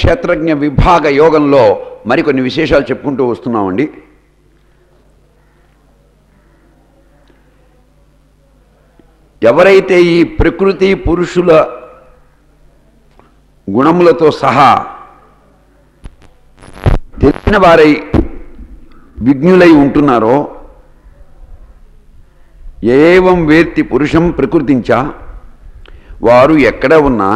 క్షేత్రజ్ఞ విభాగ యోగంలో మరికొన్ని విశేషాలు చెప్పుకుంటూ వస్తున్నామండి ఎవరైతే ఈ ప్రకృతి పురుషుల గుణములతో సహా తెలిసిన వారై విజ్ఞులై ఉంటున్నారో ఏవం వేత్తి పురుషం ప్రకృతించా వారు ఎక్కడ ఉన్నా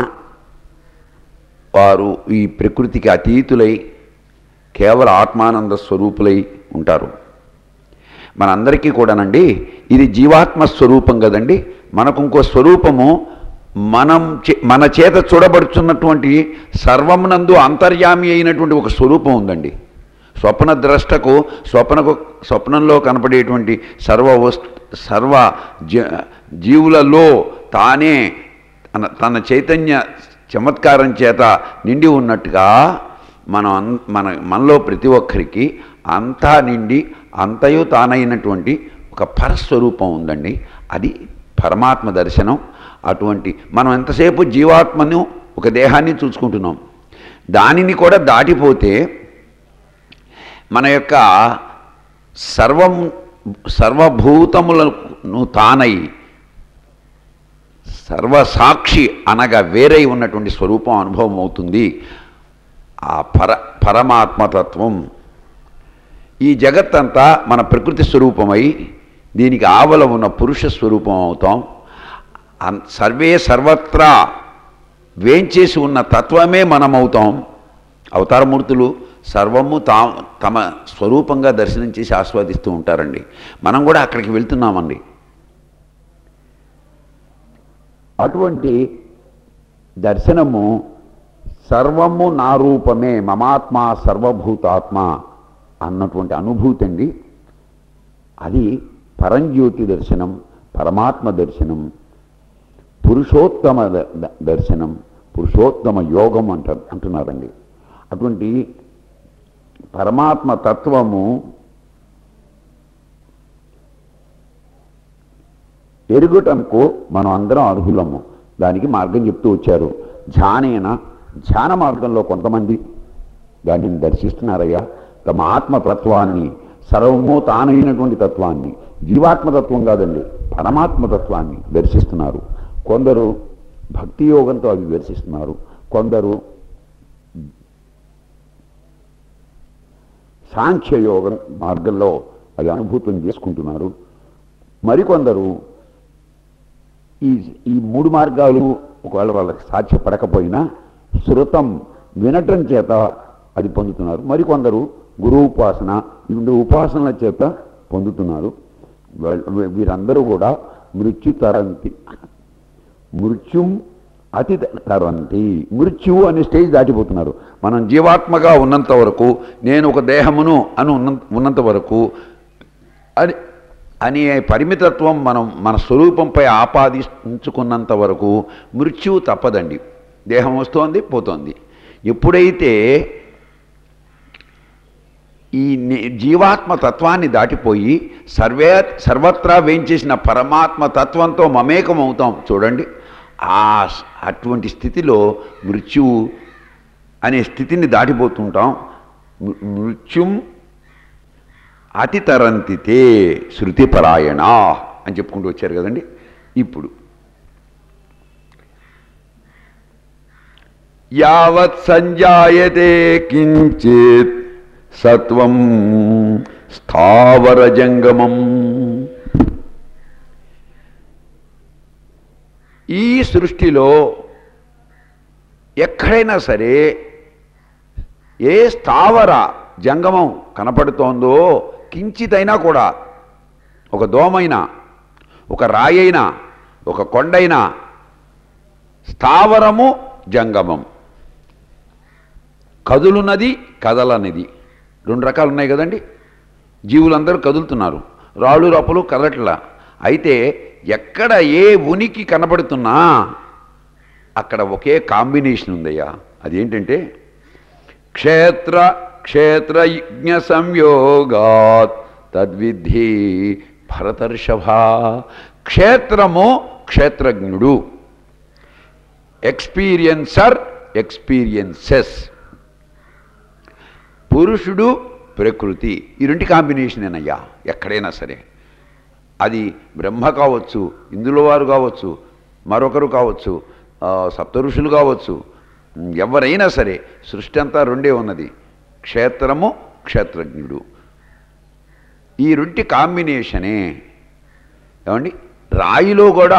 వారు ఈ ప్రకృతికి అతీతులై కేవల ఆత్మానంద స్వరూపులై ఉంటారు మనందరికీ కూడానండి ఇది జీవాత్మ స్వరూపం కదండి మనకు ఇంకో స్వరూపము మనం చే- మన చేత చూడబడుచున్నటువంటి సర్వమునందు అంతర్యామి అయినటువంటి ఒక స్వరూపం ఉందండి స్వప్న ద్రష్టకు స్వప్నకు స్వప్నంలో కనపడేటువంటి సర్వ వస్తు సర్వ జ- జీవులలో తానే తన తన చైతన్య చమత్కారం చేత నిండి ఉన్నట్టుగా మనం అన్- మన మనలో ప్రతి ఒక్కరికి అంతా నిండి అంతయు తానైనటువంటి ఒక పరస్వరూపం ఉందండి అది పరమాత్మ దర్శనం అటువంటి మనం ఎంతసేపు జీవాత్మను ఒక దేహాన్ని చూసుకుంటున్నాం దానిని కూడా దాటిపోతే మన యొక్క సర్వం సర్వభూతములను తానై సర్వసాక్షి అనగా వేరై ఉన్నటువంటి స్వరూపం అనుభవం అవుతుంది ఆ పర పరమాత్మతత్వం ఈ జగత్తంతా మన ప్రకృతి స్వరూపమై దీనికి ఆవల ఉన్న పురుష స్వరూపం అవుతాం అన్- సర్వే సర్వత్రా వేంచేసి ఉన్న తత్వమే మనమవుతాం అవతారమూర్తులు సర్వము తా తమ స్వరూపంగా దర్శనం చేసి ఆస్వాదిస్తూ ఉంటారండి మనం కూడా అక్కడికి వెళ్తున్నామండి అటువంటి దర్శనము సర్వము నా రూపమే మమాత్మ సర్వభూతాత్మ అన్నటువంటి అనుభూతి అండి అది పరంజ్యోతి దర్శనం పరమాత్మ దర్శనం పురుషోత్తమ ద- ద- దర్శనం పురుషోత్తమ యోగం అంట అంటున్నారండి అటువంటి పరమాత్మ తత్వము ఎరుగుటంకు మనం అందరం అర్హులము దానికి మార్గం చెప్తూ వచ్చారు ధ్యానేన ధ్యాన మార్గంలో కొంతమంది దానిని దర్శిస్తున్నారయ్యా తమ ఆత్మతత్వాన్ని సర్వము తానైనటువంటి తత్వాన్ని జీవాత్మతత్వం కాదండి పరమాత్మతత్వాన్ని దర్శిస్తున్నారు కొందరు భక్తి యోగంతో అవి దర్శిస్తున్నారు కొందరు సాంఖ్యయోగం మార్గంలో అది అనుభూతం చేసుకుంటున్నారు మరికొందరు ఈ ఈ మూడు మార్గాలు ఒకవేళ వాళ్ళకి సాధ్యపడకపోయినా శృతం వినటం చేత అది పొందుతున్నారు మరికొందరు గురు ఉపాసన ఇవి ఉపాసనల చేత పొందుతున్నారు వాళ్ళ- వీ- వీరందరూ కూడా మృత్యు తరంతి మృత్యుం అతి తరంతి మృత్యువు అనే స్టేజ్ దాటిపోతున్నారు మనం జీవాత్మగా ఉన్నంత వరకు నేను ఒక దేహమును అని ఉన్న ఉన్నంత వరకు అని అనే పరిమితత్వం మనం మన స్వరూపంపై ఆపాదించుకున్నంత వరకు మృత్యువు తప్పదండి దేహం వస్తోంది పోతోంది ఎప్పుడైతే ఈ ని- జీవాత్మ తత్వాన్ని దాటిపోయి సర్వే సర్వత్రా వేంచేసిన పరమాత్మ తత్వంతో మమేకం అవుతాం చూడండి ఆ స్- అటువంటి స్థితిలో మృత్యువు అనే స్థితిని దాటిపోతుంటాం మృ- మృత్యుం అతితరంతితే శృతిపరాయణ అని చెప్పుకుంటూ వచ్చారు కదండి ఇప్పుడు యావత్ సంజాయతే కించిత్ సత్వం స్థావర జంగమం ఈ సృష్టిలో ఎక్కడైనా సరే ఏ స్థావర జంగమం కనపడుతోందో కించితైనా కూడా ఒక దోమైనా ఒక రాయైనా ఒక కొండైనా స్థావరము జంగమం కదులున్నది కదలనిది రెండు రకాలు ఉన్నాయి కదండి జీవులందరూ కదులుతున్నారు రాళ్ళు రప్పలు కదలట్లా అయితే ఎక్కడ ఏ ఉనికి కనబడుతున్నా అక్కడ ఒకే కాంబినేషన్ ఉందయ్యా అదేంటంటే క్షేత్ర క్షేత్రయజ్ఞ సంయోగాత్ తద్విద్ధి భరతర్షభ క్షేత్రము క్షేత్రజ్ఞుడు ఎక్స్పీరియన్సర్ ఎక్స్పీరియన్సెస్ పురుషుడు ప్రకృతి ఈ రెండు కాంబినేషనేనయ్యా ఎక్కడైనా సరే అది బ్రహ్మ కావచ్చు ఇందులో వారు కావచ్చు మరొకరు కావచ్చు ఆ, సప్త ఋషులు కావచ్చు ఎవరైనా సరే సృష్టి అంతా రెండే ఉన్నది క్షేత్రము క్షేత్రజ్ఞుడు ఈ రెంటి కాంబినేషనే ఏమండి రాయిలో కూడా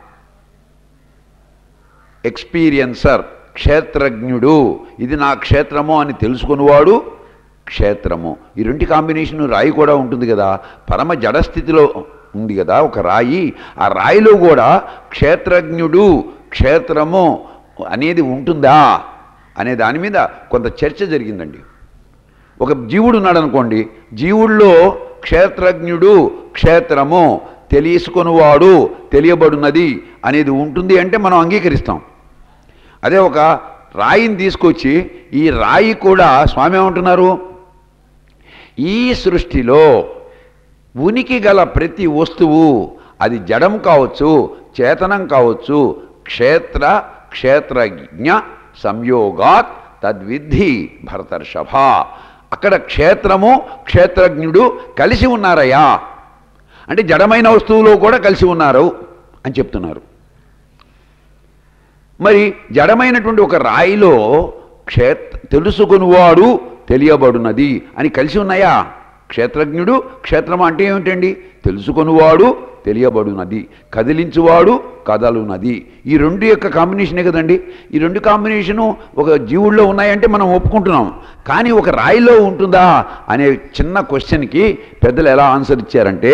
ఎక్స్పీరియన్సర్ క్షేత్రజ్ఞుడు ఇది నా క్షేత్రము అని తెలుసుకునేవాడు క్షేత్రము ఈ రెండు కాంబినేషన్ రాయి కూడా ఉంటుంది కదా పరమ జడస్థితిలో ఉంది కదా ఒక రాయి ఆ రాయిలో కూడా క్షేత్రజ్ఞుడు క్షేత్రము అనేది ఉంటుందా అనే దాని మీద కొంత చర్చ జరిగిందండి ఒక జీవుడు ఉన్నాడు అనుకోండి జీవుల్లో క్షేత్రజ్ఞుడు క్షేత్రము తెలియసుకొనివాడు తెలియబడున్నది అనేది ఉంటుంది అంటే మనం అంగీకరిస్తాం అదే ఒక రాయిని తీసుకొచ్చి ఈ రాయి కూడా స్వామి ఏమంటున్నారు ఈ సృష్టిలో ఉనికి గల ప్రతి వస్తువు అది జడం కావచ్చు చేతనం కావచ్చు క్షేత్ర క్షేత్రజ్ఞ సంయోగాత్ తద్విద్ధి భరతర్షభ అక్కడ క్షేత్రము క్షేత్రజ్ఞుడు కలిసి ఉన్నారయ్యా అంటే జడమైన వస్తువులో కూడా కలిసి ఉన్నారు అని చెప్తున్నారు మరి జడమైనటువంటి ఒక రాయిలో క్షేత్ర తెలుసుకునివాడు తెలియబడునది అని కలిసి ఉన్నాయా క్షేత్రజ్ఞుడు క్షేత్రం అంటే ఏమిటండి తెలుసుకొనివాడు తెలియబడునది కదిలించువాడు కదలునది ఈ రెండు యొక్క కాంబినేషనే కదండి ఈ రెండు కాంబినేషను ఒక జీవుల్లో ఉన్నాయంటే మనం ఒప్పుకుంటున్నాం కానీ ఒక రాయిలో ఉంటుందా అనే చిన్న క్వశ్చన్కి పెద్దలు ఎలా ఆన్సర్ ఇచ్చారంటే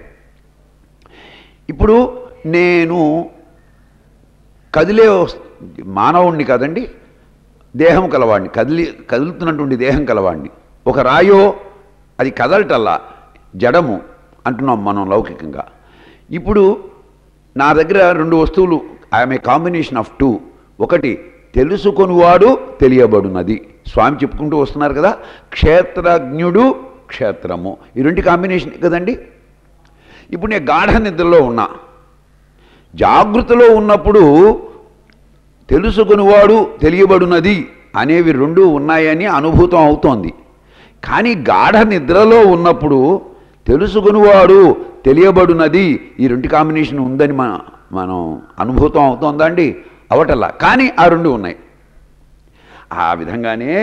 ఇప్పుడు నేను కదిలే వస్- మానవుణ్ణి కదండి దేహం కలవాడిని కదిలి కదులుతున్నటువంటి దేహం కలవాడిని ఒక రాయో అది కదలటల్లా జడము అంటున్నాం మనం లౌకికంగా ఇప్పుడు నా దగ్గర రెండు వస్తువులు I'm a combination of two ఒకటి తెలుసుకొనివాడు తెలియబడునది స్వామి చెప్పుకుంటూ వస్తున్నారు కదా క్షేత్రజ్ఞుడు క్షేత్రము ఈ రెండు కాంబినేషన్ కదండి ఇప్పుడు నేను గాఢ నిద్రలో ఉన్నా జాగృతిలో ఉన్నప్పుడు తెలుసుకునివాడు తెలియబడునది అనేవి రెండు ఉన్నాయని అనుభూతం అవుతోంది కానీ గాఢ నిద్రలో ఉన్నప్పుడు తెలుసుకునివాడు తెలియబడునది ఈ రెండు కాంబినేషన్ ఉందని మన మనం అనుభూతం అవుతోందా అండి అవటల్లా కానీ ఆ రెండు ఉన్నాయి ఆ విధంగానే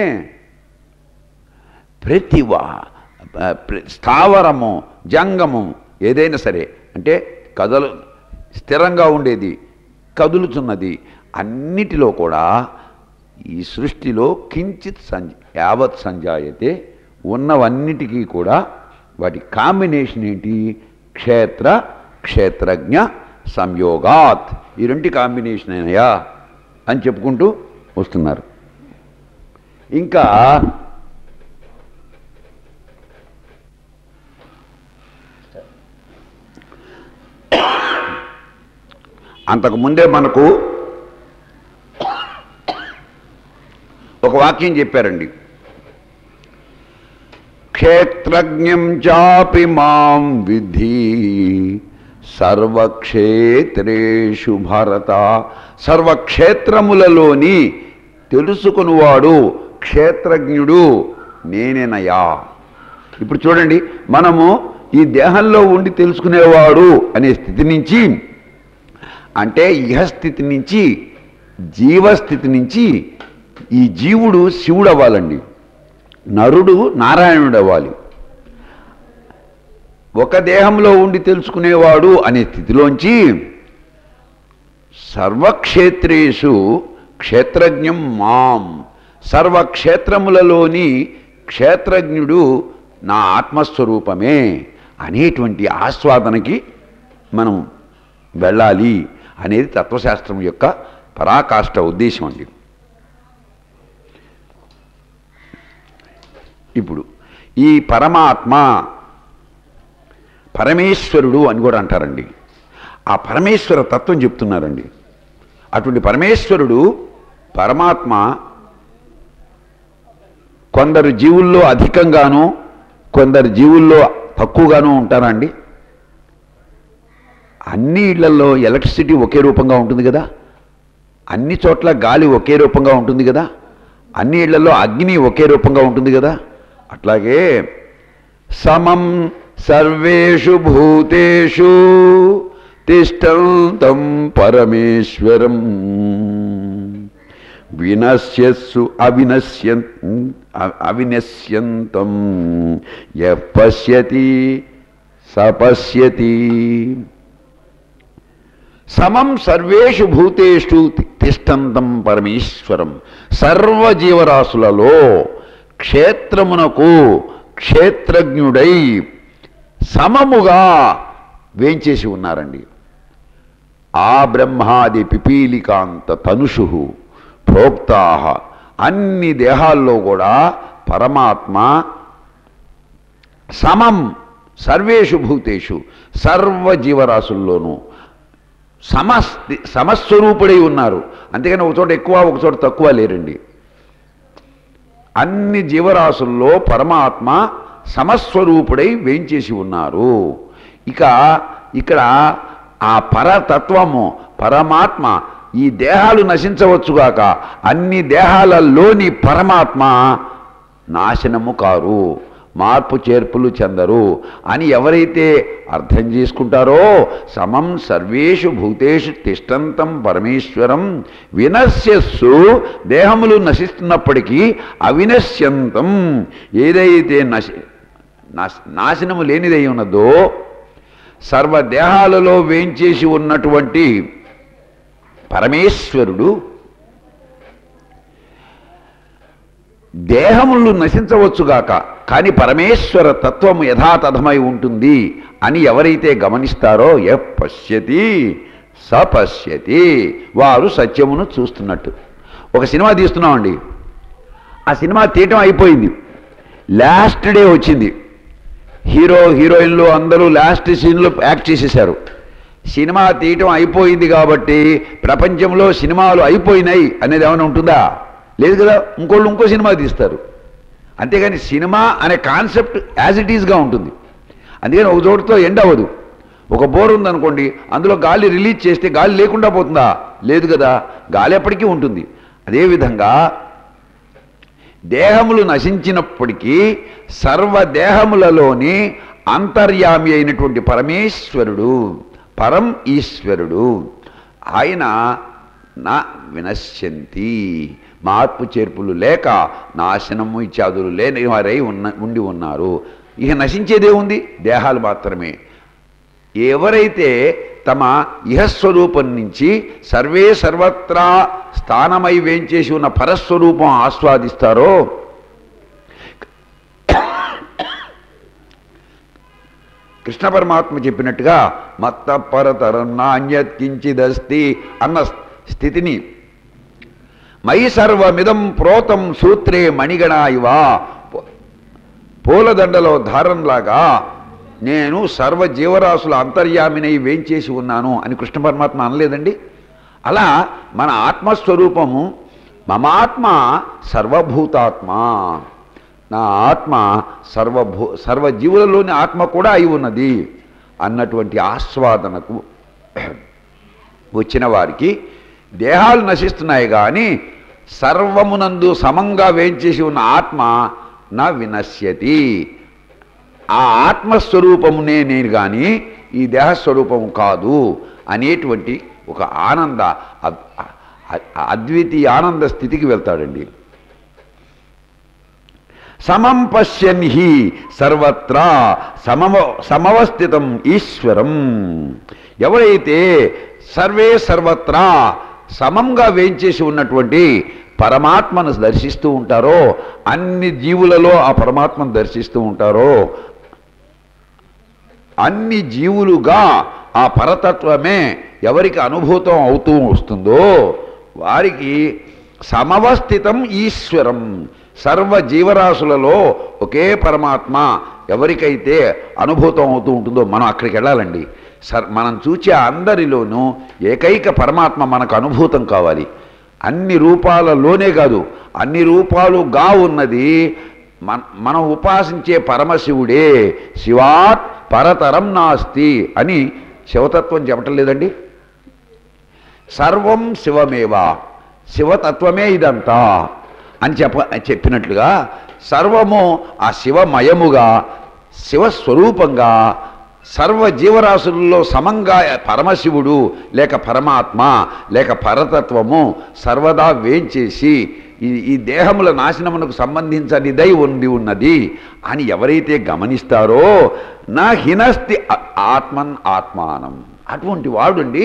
ప్రతి వా ప్ర- స్థావరము జంగము ఏదైనా సరే అంటే కదలు స్థిరంగా ఉండేది కదులుతున్నది అన్నిటిలో కూడా ఈ సృష్టిలో కించిత్ సంజ యావత్ సంజాయతే ఉన్నవన్నిటికీ కూడా వాటి కాంబినేషన్ ఏంటి క్షేత్ర క్షేత్రజ్ఞ సంయోగాత్ ఈ రెండు కాంబినేషన్ అయినాయా అని చెప్పుకుంటూ వస్తున్నారు ఇంకా అంతకుముందే మనకు ఒక వాక్యం చెప్పారండి క్షేత్రజ్ఞం చాపి మాం విధి సర్వక్షేత్రేషు భరత సర్వక్షేత్రములలోని తెలుసుకునివాడు క్షేత్రజ్ఞుడు నేనేనయా ఇప్పుడు చూడండి మనము ఈ దేహంలో ఉండి తెలుసుకునేవాడు అనే స్థితి నుంచి అంటే ఇహస్థితి నుంచి జీవస్థితి నుంచి ఈ జీవుడు శివుడు అవ్వాలండి నరుడు నారాయణుడు అవ్వాలి ఒక దేహంలో ఉండి తెలుసుకునేవాడు అనే స్థితిలోంచి సర్వక్షేత్రేషు క్షేత్రజ్ఞం మాం సర్వక్షేత్రములలోని క్షేత్రజ్ఞుడు నా ఆత్మస్వరూపమే అనేటువంటి ఆస్వాదనకి మనం వెళ్ళాలి అనేది తత్వశాస్త్రం యొక్క పరాకాష్ట ఉద్దేశం అండి ఇప్పుడు ఈ పరమాత్మ పరమేశ్వరుడు అని కూడా అంటారండి ఆ పరమేశ్వర తత్వం చెప్తున్నారండి అటువంటి పరమేశ్వరుడు పరమాత్మ కొందరు జీవుల్లో అధికంగాను కొందరు జీవుల్లో తక్కువగాను ఉంటారండి అన్ని ఇళ్లలో ఎలక్ట్రిసిటీ ఒకే రూపంగా ఉంటుంది కదా అన్ని చోట్ల గాలి ఒకే రూపంగా ఉంటుంది కదా అన్ని ఇళ్లలో అగ్ని ఒకే రూపంగా ఉంటుంది కదా అట్లాగే సమం సర్వేషు భూతేషు తిష్టంతం పరమేశ్వరం వినశ్యస్సు అవినశ్య అవినశ్యంతం యః పశ్యతి సపశ్యతి సమం సర్వేషు భూతేషు తిష్టంతం పరమేశ్వరం సర్వజీవరాశులలో క్షేత్రమునకు క్షేత్రజ్ఞుడై సమముగా వేంచేసి ఉన్నారండి ఆ బ్రహ్మాది పిపీలికాంత తనుషు ప్రోక్తా అన్ని దేహాల్లో కూడా పరమాత్మ సమం సర్వేషు భూతేషు సర్వ జీవరాశుల్లోనూ సమస్తి సమస్వరూపుడై ఉన్నారు అంతేగాని ఒక చోట ఎక్కువ ఒక చోట తక్కువ లేరండి అన్ని జీవరాశుల్లో పరమాత్మ సమస్వరూపుడై వేంచేసి ఉన్నారు ఇక ఇక్కడ ఆ పరతత్వము పరమాత్మ ఈ దేహాలు నశించవచ్చుగాక అన్ని దేహాలలోని పరమాత్మ నాశనము కారు మార్పు చేర్పులు చెందరు అని ఎవరైతే అర్థం చేసుకుంటారో సమం సర్వేషు భూతేషు తిష్టంతం పరమేశ్వరం వినశ్యస్సు దేహములు నశిస్తున్నప్పటికీ అవినశ్యంతం ఏదైతే నశి నాశ- నాశనము లేనిదై ఉన్నదో సర్వదేహాలలో వేంచేసి ఉన్నటువంటి పరమేశ్వరుడు దేహములు నశించవచ్చుగాక కానీ పరమేశ్వర తత్వము యథాతథమై ఉంటుంది అని ఎవరైతే గమనిస్తారో ఎ పశ్యతి సపశ్యతి వారు సత్యమును చూస్తున్నట్టు ఒక సినిమా తీస్తున్నామండి ఆ సినిమా తీయటం అయిపోయింది లాస్ట్ డే వచ్చింది హీరో హీరోయిన్లు అందరూ లాస్ట్ సీన్లో యాక్ట్ చేసేశారు సినిమా తీయటం అయిపోయింది కాబట్టి ప్రపంచంలో సినిమాలు అయిపోయినాయి అనేది ఏమైనా ఉంటుందా లేదు కదా ఇంకోళ్ళు ఇంకో సినిమా తీస్తారు అంతేగాని సినిమా అనే కాన్సెప్ట్ యాజ్ ఇట్ ఈజ్గా ఉంటుంది అందుకని ఒక చోటుతో ఎండ్ అవ్వదు ఒక బోర్ ఉందనుకోండి అందులో గాలి రిలీజ్ చేస్తే గాలి లేకుండా పోతుందా లేదు కదా గాలి ఎప్పటికీ ఉంటుంది అదేవిధంగా దేహములు నశించినప్పటికీ సర్వదేహములలోని అంతర్యామి అయినటువంటి పరమేశ్వరుడు పరం ఈశ్వరుడు ఆయన నా వినశ్యంతి మార్పు చేర్పులు లేక నాశనము ఇత్యాదులు లేని వారై ఉన్న ఉండి ఉన్నారు ఇక నశించేదే ఉంది దేహాలు మాత్రమే ఎవరైతే తమ ఇహస్వరూపం నుంచి సర్వే సర్వత్రా స్థానమై వేంచేసి ఉన్న పరస్వరూపం ఆస్వాదిస్తారో కృష్ణ పరమాత్మ చెప్పినట్టుగా మత్త పరతరం నాణ్యత్ కించిదస్తి అన్న స్థితిని మయి సర్వమిదం ప్రోతం సూత్రే మణిగణ ఇవా పూలదండలో ధారంలాగా నేను సర్వ జీవరాశుల అంతర్యామినై వేంచేసి ఉన్నాను అని కృష్ణ పరమాత్మ అనలేదండి అలా మన ఆత్మస్వరూపము మమాత్మ సర్వభూతాత్మ నా ఆత్మ సర్వభూ సర్వజీవులలోని ఆత్మ కూడా అయి ఉన్నది అన్నటువంటి ఆస్వాదనకు వచ్చిన వారికి దేహాలు నశిస్తున్నాయి కానీ సర్వమునందు సమంగా వేంచేసి ఉన్న ఆత్మ నా వినశ్యతి ఆ ఆత్మస్వరూపమునే నేను కానీ ఈ దేహస్వరూపము కాదు అనేటువంటి ఒక ఆనంద అద్- అ- అద్వితీయ ఆనంద స్థితికి వెళ్తాడండి సమం పశ్యన్ హి సర్వత్రా సమవ సమవస్థితం ఈశ్వరం ఎవరైతే సర్వే సర్వత్రా సమంగా వేంచేసి ఉన్నటువంటి పరమాత్మను దర్శిస్తూ ఉంటారో అన్ని జీవులలో ఆ పరమాత్మను దర్శిస్తూ ఉంటారో అన్ని జీవులుగా ఆ పరతత్వమే ఎవరికి అనుభూతం అవుతూ వస్తుందో వారికి సమవస్థితం ఈశ్వరం సర్వ జీవరాశులలో ఒకే పరమాత్మ ఎవరికైతే అనుభూతం అవుతూ ఉంటుందో మనం అక్కడికి వెళ్ళాలండి సర్ మనం చూచే అందరిలోనూ ఏకైక పరమాత్మ మనకు అనుభూతం కావాలి అన్ని రూపాలలోనే కాదు అన్ని రూపాలుగా ఉన్నది మన మనం ఉపాసించే పరమశివుడే శివాత్ పరతరం నాస్తి అని శివతత్వం చెప్పటం లేదండి సర్వం శివమేవా శివతత్వమే ఇదంతా అని చెప్ప చెప్పినట్లుగా సర్వము ఆ శివమయముగా శివస్వరూపంగా సర్వ జీవరాశుల్లో సమంగా పరమశివుడు లేక పరమాత్మ లేక పరతత్వము సర్వదా వేంచేసి ఈ ఈ దేహముల నాశనమునకు సంబంధించనిదై ఉండి ఉన్నది అని ఎవరైతే గమనిస్తారో నా హినస్తి ఆ- ఆత్మన్ ఆత్మానం అటువంటి వాడుండి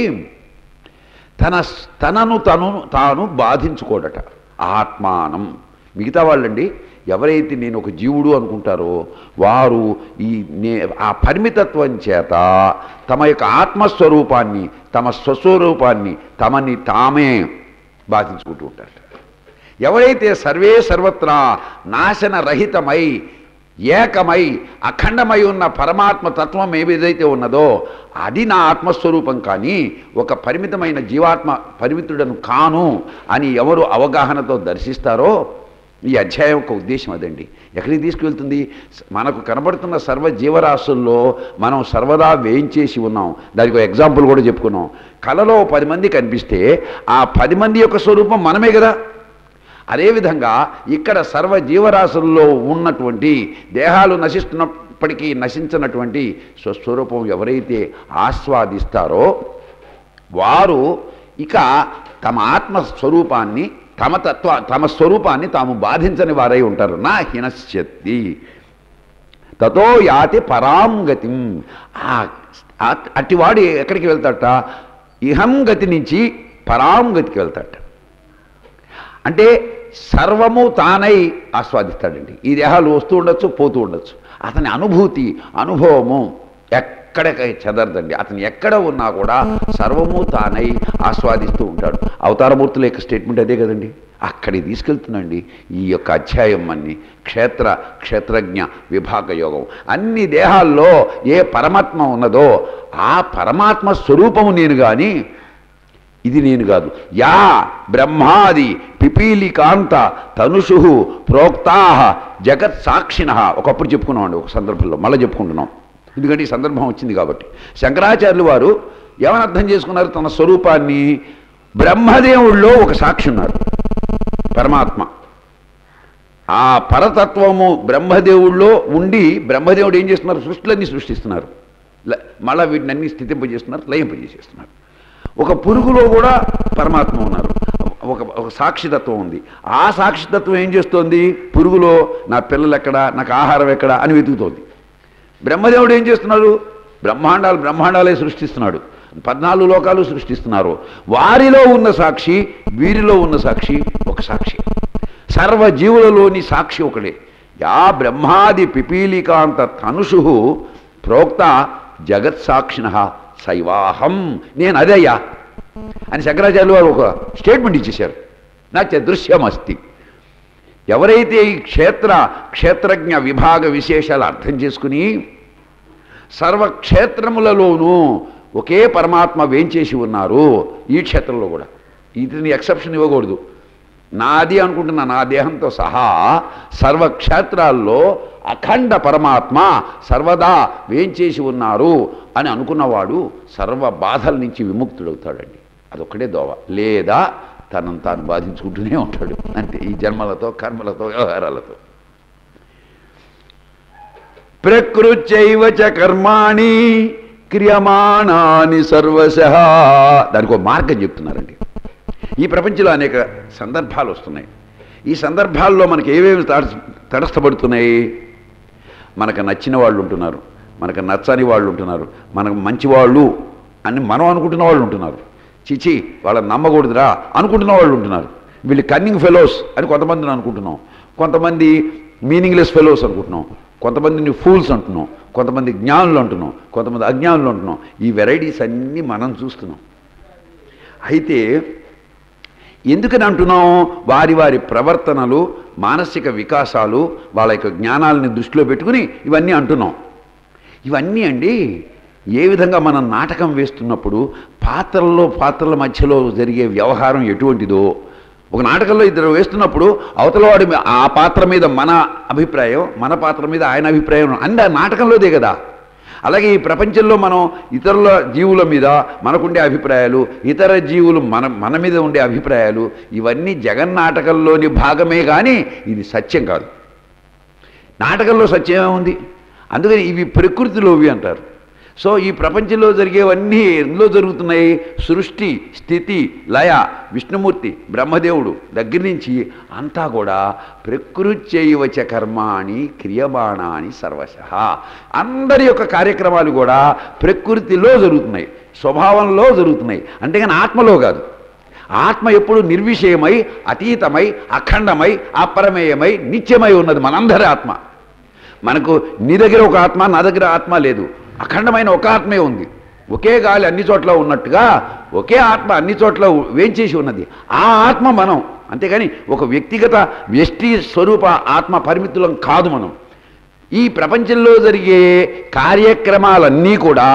తన తనను తను తాను బాధించుకోడట ఆత్మానం మిగతా వాళ్ళండి ఎవరైతే నేను ఒక జీవుడు అనుకుంటారో వారు ఈ నే ఆ పరిమితత్వం చేత తమ యొక్క ఆత్మస్వరూపాన్ని తమ స్వస్వరూపాన్ని తమని తామే బాధించుకుంటూ ఉంటారు ఎవరైతే సర్వే సర్వత్రా నాశనరహితమై ఏకమై అఖండమై ఉన్న పరమాత్మ తత్వం ఏదైతే ఉన్నదో అది నా ఆత్మస్వరూపం కానీ ఒక పరిమితమైన జీవాత్మ పరిమితుడను కాను అని ఎవరు అవగాహనతో దర్శిస్తారో ఈ అధ్యాయం యొక్క ఉద్దేశం అదండి ఎక్కడికి తీసుకువెళ్తుంది మనకు కనబడుతున్న సర్వ జీవరాశుల్లో మనం సర్వదా వేయించేసి ఉన్నాం దానికి ఒక ఎగ్జాంపుల్ కూడా చెప్పుకున్నాం కళలో పది మంది కనిపిస్తే ఆ పది మంది యొక్క స్వరూపం మనమే కదా అదేవిధంగా ఇక్కడ సర్వ జీవరాశుల్లో ఉన్నటువంటి దేహాలు నశిస్తున్నప్పటికీ నశించినటువంటి స్వస్వరూపం ఎవరైతే ఆస్వాదిస్తారో వారు ఇక తమ ఆత్మ స్వరూపాన్ని తమ తత్వ తమ స్వరూపాన్ని తాము బాధించని వారై ఉంటారు నా హినశ్యత్తి తతో యాతి పరాం గతిం ఆ ఆ- అట్టివాడు ఎక్కడికి వెళ్తాడట ఇహం గతి నుంచి పరాం గతికి వెళ్తాడట అంటే సర్వము తానై ఆస్వాదిస్తాడండి ఈ దేహాలు వస్తూ ఉండొచ్చు పోతూ ఉండొచ్చు అతని అనుభూతి అనుభవము ఎక్కడికి చెదరదండి అతను ఎక్కడ ఉన్నా కూడా సర్వము తానై ఆస్వాదిస్తూ ఉంటాడు అవతారమూర్తుల యొక్క స్టేట్మెంట్ అదే కదండి అక్కడికి తీసుకెళ్తుందండి ఈ యొక్క అధ్యాయం అన్ని క్షేత్ర క్షేత్రజ్ఞ విభాగ యోగం అన్ని దేహాల్లో ఏ పరమాత్మ ఉన్నదో ఆ పరమాత్మ స్వరూపము నేను కానీ ఇది నేను కాదు యా బ్రహ్మాది పిపీలికాంత తనుషు ప్రోక్తా జగత్ సాక్షిణ ఒకప్పుడు చెప్పుకున్నామండి ఒక సందర్భంలో మళ్ళీ చెప్పుకుంటున్నాం ఎందుకంటే ఈ సందర్భం వచ్చింది కాబట్టి శంకరాచార్యులు వారు ఏమని అర్థం చేసుకున్నారు తన స్వరూపాన్ని బ్రహ్మదేవుల్లో ఒక సాక్షి ఉన్నారు పరమాత్మ ఆ పరతత్వము బ్రహ్మదేవుల్లో ఉండి బ్రహ్మదేవుడు ఏం చేస్తున్నారు సృష్టిలన్నీ సృష్టిస్తున్నారు ల- మళ్ళా వీటిని అన్ని స్థితింపజేస్తున్నారు లయింపజేసేస్తున్నారు ఒక పురుగులో కూడా పరమాత్మ ఉన్నారు ఒక ఒక సాక్షితత్వం ఉంది ఆ సాక్షితత్వం ఏం చేస్తోంది పురుగులో నా పిల్లలు ఎక్కడ నాకు ఆహారం ఎక్కడ అని వెతుకుతోంది బ్రహ్మదేవుడు ఏం చేస్తున్నాడు బ్రహ్మాండాలు బ్రహ్మాండాలే సృష్టిస్తున్నాడు పద్నాలుగు లోకాలు సృష్టిస్తున్నారు వారిలో ఉన్న సాక్షి వీరిలో ఉన్న సాక్షి ఒక సాక్షి సర్వ జీవులలోని సాక్షి ఒకడే యా బ్రహ్మాది పిపీలికాంత తనుషు ప్రోక్త జగత్సాక్షిణ శైవాహం నేను అదయ్యా అని శంకరాచార్యులు వారు ఒక స్టేట్మెంట్ ఇచ్చేశారు నా దృశ్యమస్తి ఎవరైతే ఈ క్షేత్ర క్షేత్రజ్ఞ విభాగ విశేషాలు అర్థం చేసుకుని సర్వక్షేత్రములలోనూ ఒకే పరమాత్మ వేంచేసి ఉన్నారు ఈ క్షేత్రంలో కూడా ఇతని ఎక్సెప్షన్ ఇవ్వకూడదు నాది అనుకుంటున్న నా దేహంతో సహా సర్వక్షేత్రాల్లో అఖండ పరమాత్మ సర్వదా వేంచేసి ఉన్నారు అని అనుకున్నవాడు సర్వ బాధల నుంచి విముక్తుడవుతాడండి అదొక్కడే దోవ లేదా తనను తాను బాధించుకుంటూనే ఉంటాడు అంటే ఈ జన్మలతో కర్మలతో వ్యవహారాలతో ప్రకృత్యైవ చ కర్మాణి క్రియమాణాని సర్వశ దానికి ఒక మార్గం చెప్తున్నారండి ఈ ప్రపంచంలో అనేక సందర్భాలు వస్తున్నాయి ఈ సందర్భాల్లో మనకి ఏవేమి తడస్- తటస్థపడుతున్నాయి మనకు నచ్చిన వాళ్ళు ఉంటున్నారు మనకు నచ్చని వాళ్ళు ఉంటున్నారు మనకు మంచి వాళ్ళు అని మనం అనుకుంటున్న వాళ్ళు ఉంటున్నారు చిచి వాళ్ళని నమ్మకూడదురా అనుకుంటున్న వాళ్ళు ఉంటున్నారు వీళ్ళు కన్నింగ్ ఫెలోస్ అని కొంతమందిని అనుకుంటున్నాం కొంతమంది మీనింగ్లెస్ ఫెలోస్ అనుకుంటున్నాం కొంతమందిని ఫూల్స్ అంటున్నాం కొంతమంది జ్ఞానులు అంటున్నాం కొంతమంది అజ్ఞానులు అంటున్నాం ఈ వెరైటీస్ అన్నీ మనం చూస్తున్నాం అయితే ఎందుకని అంటున్నాం వారి వారి ప్రవర్తనలు మానసిక వికాసాలు వాళ్ళ యొక్క జ్ఞానాలని దృష్టిలో పెట్టుకుని ఇవన్నీ అంటున్నాం ఇవన్నీ అండి ఏ విధంగా మనం నాటకం వేస్తున్నప్పుడు పాత్రల్లో పాత్రల మధ్యలో జరిగే వ్యవహారం ఎటువంటిదో ఒక నాటకంలో ఇద్దరు వేస్తున్నప్పుడు అవతలవాడి మీ- ఆ పాత్ర మీద మన అభిప్రాయం మన పాత్ర మీద ఆయన అభిప్రాయం అన్ని ఆ నాటకంలోదే కదా అలాగే ఈ ప్రపంచంలో మనం ఇతరుల జీవుల మీద మనకుండే అభిప్రాయాలు ఇతర జీవులు మన మన మీద ఉండే అభిప్రాయాలు ఇవన్నీ జగన్నాటకంలోని భాగమే కానీ ఇది సత్యం కాదు నాటకంలో సత్యం ఏముంది అందుకని ఇవి ప్రకృతిలోవి అంటారు సో ఈ ప్రపంచంలో జరిగేవన్నీ ఎందులో జరుగుతున్నాయి సృష్టి స్థితి లయ విష్ణుమూర్తి బ్రహ్మదేవుడు దగ్గర నుంచి అంతా కూడా ప్రకృత్యైవచ కర్మాణి క్రియమాణాని సర్వశ అందరి యొక్క కార్యక్రమాలు కూడా ప్రకృతిలో జరుగుతున్నాయి స్వభావంలో జరుగుతున్నాయి అంతేగాని ఆత్మలో కాదు ఆత్మ ఎప్పుడు నిర్విషయమై అతీతమై అఖండమై అపరమేయమై నిత్యమై ఉన్నది మనందరి ఆత్మ మనకు నీ దగ్గర ఒక ఆత్మ నా దగ్గర ఆత్మ లేదు అఖండమైన ఒక ఆత్మే ఉంది ఒకే గాలి అన్ని చోట్ల ఉన్నట్టుగా ఒకే ఆత్మ అన్ని చోట్ల వేంచేసి ఉన్నది ఆ ఆత్మ మనం అంతేగాని ఒక వ్యక్తిగత వ్యష్టి స్వరూప ఆత్మ పరిమితులం కాదు మనం ఈ ప్రపంచంలో జరిగే కార్యక్రమాలన్నీ కూడా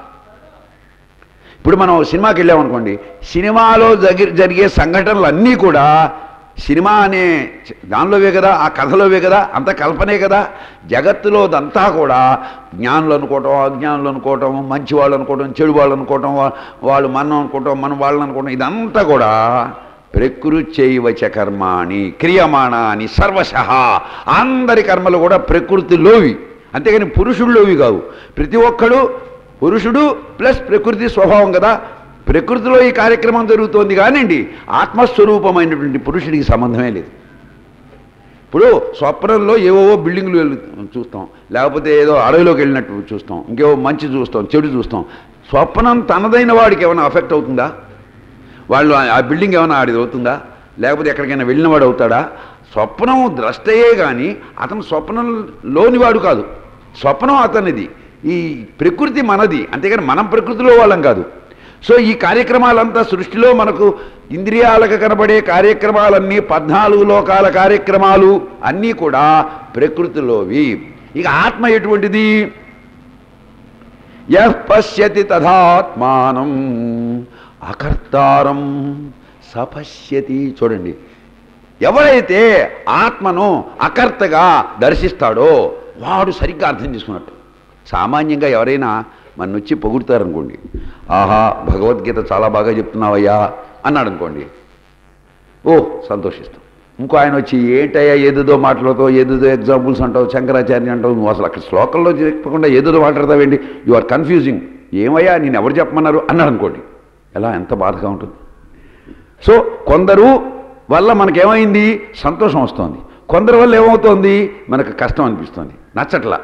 ఇప్పుడు మనం సినిమాకి వెళ్ళామనుకోండి సినిమాలో జరిగే జరిగే సంఘటనలు అన్నీ కూడా సినిమా అనే దానిలోవే కదా ఆ కథలోవే కదా అంత కల్పనే కదా జగత్తులో దంతా కూడా జ్ఞానులు అనుకోవటం అజ్ఞానులు అనుకోవటం మంచి వాళ్ళు అనుకోవటం చెడు వాళ్ళు అనుకోవటం వా- వాళ్ళు మనం అనుకోవటం మనం వాళ్ళని అనుకోవటం ఇదంతా కూడా ప్రకృత్యైవచ కర్మాణి క్రియమాణాని సర్వశ అందరి కర్మలు కూడా ప్రకృతిలోవి అంతేగాని పురుషుల్లోవి కావు ప్రతి ఒక్కడు పురుషుడు ప్లస్ ప్రకృతి స్వభావం కదా ప్రకృతిలో ఈ కార్యక్రమం జరుగుతోంది కానివ్వండి ఆత్మస్వరూపమైనటువంటి పురుషుడికి సంబంధమే లేదు ఇప్పుడు స్వప్నంలో ఏవో బిల్డింగ్లు వెళ్ళు చూస్తాం లేకపోతే ఏదో అడవిలోకి వెళ్ళినట్టు చూస్తాం ఇంకేవో మంచి చూస్తాం చెడు చూస్తాం స్వప్నం తనదైన వాడికి ఏమైనా అఫెక్ట్ అవుతుందా వాళ్ళు ఆ- ఆ బిల్డింగ్ ఏమైనా ఆడిది అవుతుందా లేకపోతే ఎక్కడికైనా వెళ్ళినవాడు అవుతాడా స్వప్నం ద్రష్టయే కానీ అతను స్వప్నంలోని వాడు కాదు స్వప్నం అతనిది ఈ ప్రకృతి మనది అంతేగాని మనం ప్రకృతిలో వాళ్ళం కాదు సో ఈ కార్యక్రమాలంతా సృష్టిలో మనకు ఇంద్రియాలకు కనబడే కార్యక్రమాలన్నీ పద్నాలుగు లోకాల కార్యక్రమాలు అన్నీ కూడా ప్రకృతిలోవి ఇక ఆత్మ ఎటువంటిది యః పశ్యతి తథాత్మానం అకర్తారం సపశ్యతి చూడండి ఎవరైతే ఆత్మను అకర్తగా దర్శిస్తాడో వాడు సరిగ్గా అర్థం చేసుకున్నట్టు సామాన్యంగా ఎవరైనా మన వచ్చి పొగుడుతారనుకోండి ఆహా భగవద్గీత చాలా బాగా చెప్తున్నావయ్యా అన్నాడు అనుకోండి ఓ సంతోషిస్తాం ఇంకో ఆయన వచ్చి ఏంటయ్యా ఏదేదో మాట్లాడతావు ఏదేదో ఎగ్జాంపుల్స్ అంటావు శంకరాచార్య అంటావు నువ్వు అసలు అక్కడ శ్లోకంలో చెప్పకుండా ఏదేదో మాట్లాడతావేంటి యు ఆర్ కన్ఫ్యూజింగ్ ఏమయ్యా నేను ఎవరు చెప్పమన్నారు అన్నాడు అనుకోండి ఎలా ఎంత బాధగా ఉంటుంది సో కొందరు వల్ల మనకేమైంది సంతోషం వస్తుంది కొందరి వల్ల ఏమవుతోంది మనకు కష్టం అనిపిస్తుంది నచ్చట్లా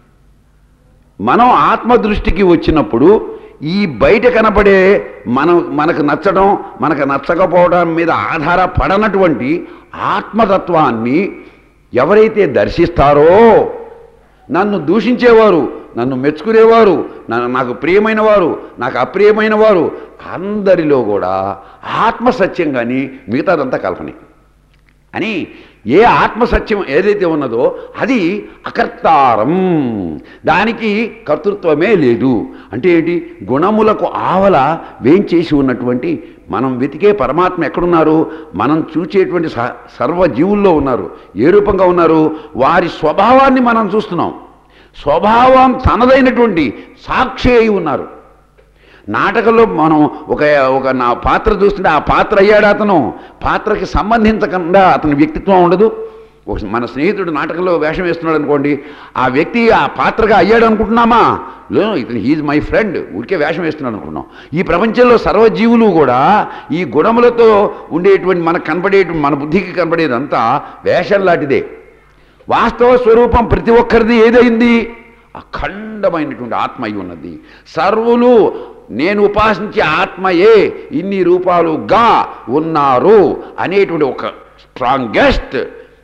మనం ఆత్మదృష్టికి వచ్చినప్పుడు ఈ బయట కనపడే మనం మనకు నచ్చడం మనకు నచ్చకపోవడం మీద ఆధారపడనటువంటి ఆత్మతత్వాన్ని ఎవరైతే దర్శిస్తారో నన్ను దూషించేవారు నన్ను మెచ్చుకునేవారు నన్ను నాకు ప్రియమైన వారు నాకు అప్రియమైన వారు అందరిలో కూడా ఆత్మసత్యం కానీ మిగతాదంతా కల్పనే అని ఏ ఆత్మసత్యం ఏదైతే ఉన్నదో అది అకర్తారం దానికి కర్తృత్వమే లేదు అంటే ఏంటి గుణములకు ఆవల వేంచేసి ఉన్నటువంటి మనం వెతికే పరమాత్మ ఎక్కడున్నారు మనం చూచేటువంటి స- సర్వ జీవుల్లో ఉన్నారు ఏ రూపంగా ఉన్నారు వారి స్వభావాన్ని మనం చూస్తున్నాం స్వభావం తనదైనటువంటి సాక్షి అయి ఉన్నారు నాటకంలో మనం ఒక ఒక నా పాత్ర చూస్తుంటే ఆ పాత్ర అయ్యాడు అతను పాత్రకి సంబంధించకుండా అతని వ్యక్తిత్వం ఉండదు ఒక మన స్నేహితుడు నాటకంలో వేషం వేస్తున్నాడు అనుకోండి ఆ వ్యక్తి ఆ పాత్రగా అయ్యాడు అనుకుంటున్నామా లేదు ఇతను హీజ్ మై ఫ్రెండ్ ఊరికే వేషం వేస్తున్నాడు అనుకున్నాం ఈ ప్రపంచంలో సర్వజీవులు కూడా ఈ గుణములతో ఉండేటువంటి మనకు కనబడేటువంటి మన బుద్ధికి కనబడేదంతా వేషం లాంటిదే వాస్తవ స్వరూపం ప్రతి ఒక్కరిది ఏదైంది అఖండమైనటువంటి ఆత్మ అయి ఉన్నది సర్వులు నేను ఉపాసించే ఆత్మయే ఇన్ని రూపాలుగా ఉన్నారు అనేటువంటి ఒక స్ట్రాంగెస్ట్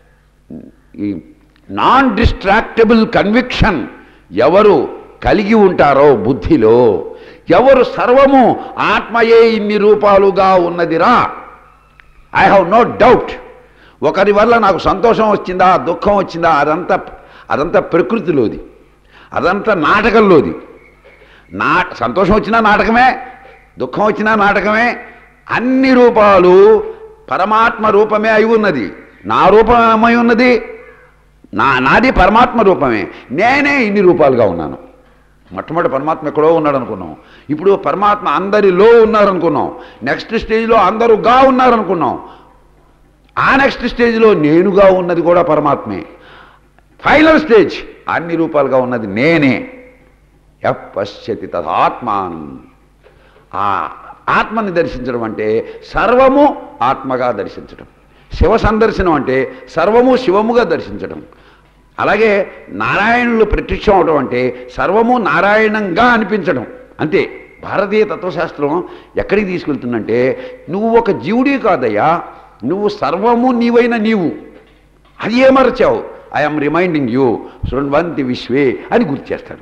ఈ నాన్ డిస్ట్రాక్టబుల్ కన్విక్షన్ ఎవరు కలిగి ఉంటారో బుద్ధిలో ఎవరు సర్వము ఆత్మయే ఇన్ని రూపాలుగా ఉన్నదిరా ఐ హ్యావ్ నో డౌట్ ఒకరి వల్ల నాకు సంతోషం వచ్చిందా దుఃఖం వచ్చిందా అదంతా అదంతా ప్రకృతిలోది అదంతా నాటకంలోది నా సంతోషం వచ్చినా నాటకమే దుఃఖం వచ్చినా నాటకమే అన్ని రూపాలు పరమాత్మ రూపమే అయి ఉన్నది నా రూపమై ఉన్నది నా నాది పరమాత్మ రూపమే నేనే ఇన్ని రూపాలుగా ఉన్నాను మొట్టమొదటి పరమాత్మ ఎక్కడో ఉన్నాడు అనుకున్నాం ఇప్పుడు పరమాత్మ అందరిలో ఉన్నారనుకున్నాం నెక్స్ట్ స్టేజ్లో అందరుగా ఉన్నారనుకున్నాం ఆ నెక్స్ట్ స్టేజ్లో నేనుగా ఉన్నది కూడా పరమాత్మే ఫైనల్ స్టేజ్ అన్ని రూపాలుగా ఉన్నది నేనే ఎఫ్ పశ్యతి తదాత్మానం ఆ ఆత్మని దర్శించడం అంటే సర్వము ఆత్మగా దర్శించడం శివ సందర్శనం అంటే సర్వము శివముగా దర్శించడం అలాగే నారాయణులు ప్రత్యక్షం అవడం అంటే సర్వము నారాయణంగా అనిపించడం అంతే భారతీయ తత్వశాస్త్రం ఎక్కడికి తీసుకెళ్తుందంటే నువ్వు ఒక జీవుడి కాదయ్యా నువ్వు సర్వము నీవైన నీవు అది ఏమరచావు ఐఎమ్ రిమైండింగ్ యూ శృణ్వంతి విశ్వే అని గుర్తు చేస్తాడు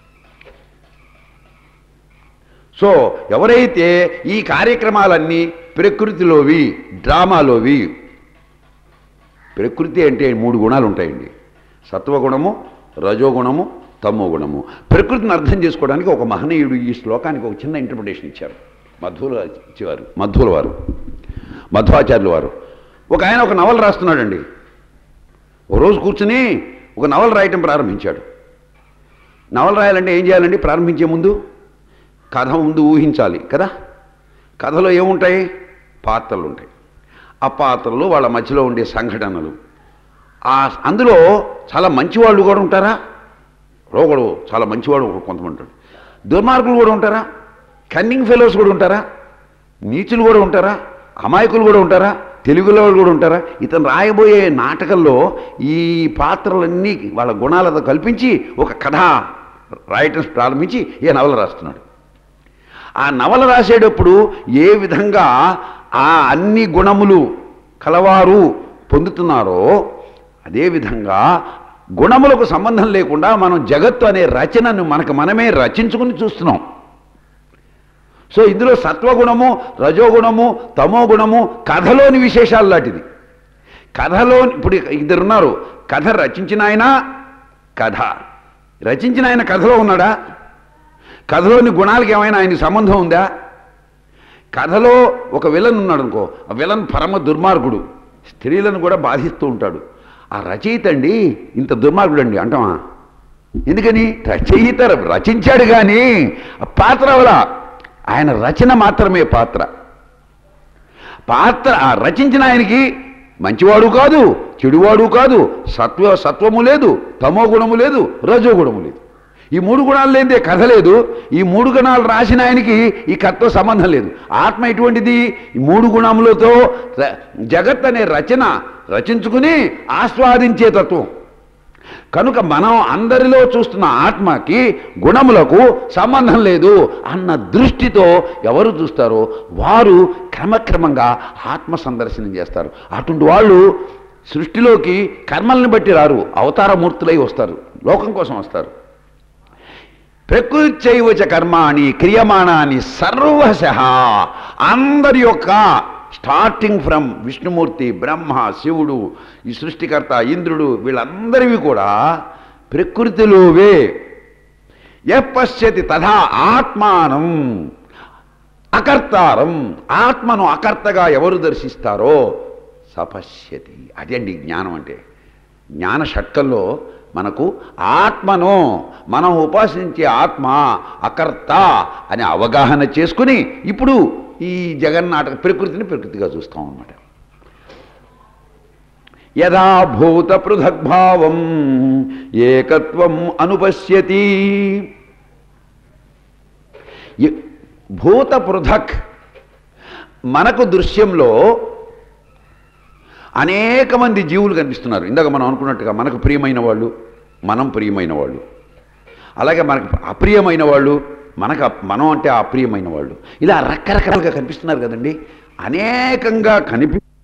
సో ఎవరైతే ఈ కార్యక్రమాలన్నీ ప్రకృతిలోవి డ్రామాలోవి ప్రకృతి అంటే మూడు గుణాలు ఉంటాయండి సత్వగుణము రజోగుణము తమో గుణము ప్రకృతిని అర్థం చేసుకోవడానికి ఒక మహనీయుడు ఈ శ్లోకానికి ఒక చిన్న ఇంటర్ప్రిటేషన్ ఇచ్చారు మధ్వులు ఇచ్చేవారు మధ్వుల వారు మధ్వాచార్యుల వారు ఒక ఆయన ఒక నవల రాస్తున్నాడండి ఓ రోజు కూర్చుని ఒక నవల రాయటం ప్రారంభించాడు నవల రాయాలంటే ఏం చేయాలండి ప్రారంభించే ముందు కథ ముందు ఊహించాలి కదా కథలో ఏముంటాయి పాత్రలు ఉంటాయి ఆ పాత్రలు వాళ్ళ మధ్యలో ఉండే సంఘటనలు ఆ అందులో చాలా మంచివాళ్ళు కూడా ఉంటారా ఒకడు చాలా మంచివాడు ఒకడు కొంతమంది ఉంటాడు దుర్మార్గులు కూడా ఉంటారా కన్నింగ్ ఫెలోస్ కూడా ఉంటారా నీచులు కూడా ఉంటారా అమాయకులు కూడా ఉంటారా తెలుగులో వాళ్ళు కూడా ఉంటారా ఇతను రాయబోయే నాటకంలో ఈ పాత్రలన్నీ వాళ్ళ గుణాలతో కల్పించి ఒక కథ రాయటం ప్రారంభించి ఈ నవల రాస్తున్నాడు ఆ నవల రాసేటప్పుడు ఏ విధంగా ఆ అన్ని గుణములు కలవారు పొందుతున్నారో అదేవిధంగా గుణములకు సంబంధం లేకుండా మనం జగత్తు అనే రచనను మనకు మనమే రచించుకుని చూస్తున్నాం సో ఇందులో సత్వగుణము రజోగుణము తమో గుణము కథలోని విశేషాలు లాంటిది కథలో ఇప్పుడు ఇద్దరున్నారు కథ రచించిన ఆయన కథ రచించిన ఆయన కథలో ఉన్నాడా కథలోని గుణాలకి ఏమైనా ఆయనకి సంబంధం ఉందా కథలో ఒక విలన్ ఉన్నాడు అనుకో ఆ విలన్ పరమ దుర్మార్గుడు స్త్రీలను కూడా బాధిస్తూ ఉంటాడు ఆ రచయిత అండి ఇంత దుర్మార్గుడు అండి అంటామా ఎందుకని రచయిత రచించాడు కానీ ఆ పాత్ర అవల ఆయన రచన మాత్రమే పాత్ర పాత్ర ఆ రచించిన ఆయనకి మంచివాడు కాదు చెడువాడు కాదు సత్వ సత్వము లేదు తమో గుణము లేదు రజో గుణము లేదు ఈ మూడు గుణాలు లేదే కథ లేదు ఈ మూడు గుణాలు రాసిన ఆయనకి ఈ కథతో సంబంధం లేదు ఆత్మ ఎటువంటిది ఈ మూడు గుణములతో ర- జగత్ అనే రచన రచించుకుని ఆస్వాదించే తత్వం కనుక మనం అందరిలో చూస్తున్న ఆత్మకి గుణములకు సంబంధం లేదు అన్న దృష్టితో ఎవరు చూస్తారో వారు క్రమక్రమంగా ఆత్మ సందర్శనం చేస్తారు అటువంటి వాళ్ళు సృష్టిలోకి కర్మల్ని బట్టి రారు అవతారమూర్తులై వస్తారు లోకం కోసం వస్తారు ప్రకృత్యైవచ కర్మాణి క్రియమాణాన్ని సర్వశ అందరి యొక్క స్టార్టింగ్ ఫ్రమ్ విష్ణుమూర్తి బ్రహ్మ శివుడు ఈ సృష్టికర్త ఇంద్రుడు వీళ్ళందరివి కూడా ప్రకృతిలోవే ఎపశ్యతి తథా ఆత్మానం అకర్తారం ఆత్మను అకర్తగా ఎవరు దర్శిస్తారో సపశ్యతి అదండి జ్ఞానం అంటే జ్ఞాన షట్కంలో మనకు ఆత్మను మనం ఉపాసించే ఆత్మ అకర్త అనే అవగాహన చేసుకుని ఇప్పుడు ఈ జగన్నాటక ప్రకృతిని ప్రకృతిగా చూస్తాం అన్నమాట యథా భూత పృథగ్భావం ఏకత్వం అనుపశ్యతి ఎ- భూత పృథక్ మనకు దృశ్యంలో అనేక మంది జీవులు కనిపిస్తున్నారు ఇందాక మనం అనుకున్నట్టుగా మనకు ప్రియమైన వాళ్ళు మనం ప్రియమైన వాళ్ళు అలాగే మనకు అప్రియమైన వాళ్ళు మనకు అప్- మనం అంటే అప్రియమైన వాళ్ళు ఇలా రకరకాలుగా కనిపిస్తున్నారు కదండి అనేకంగా కనిపి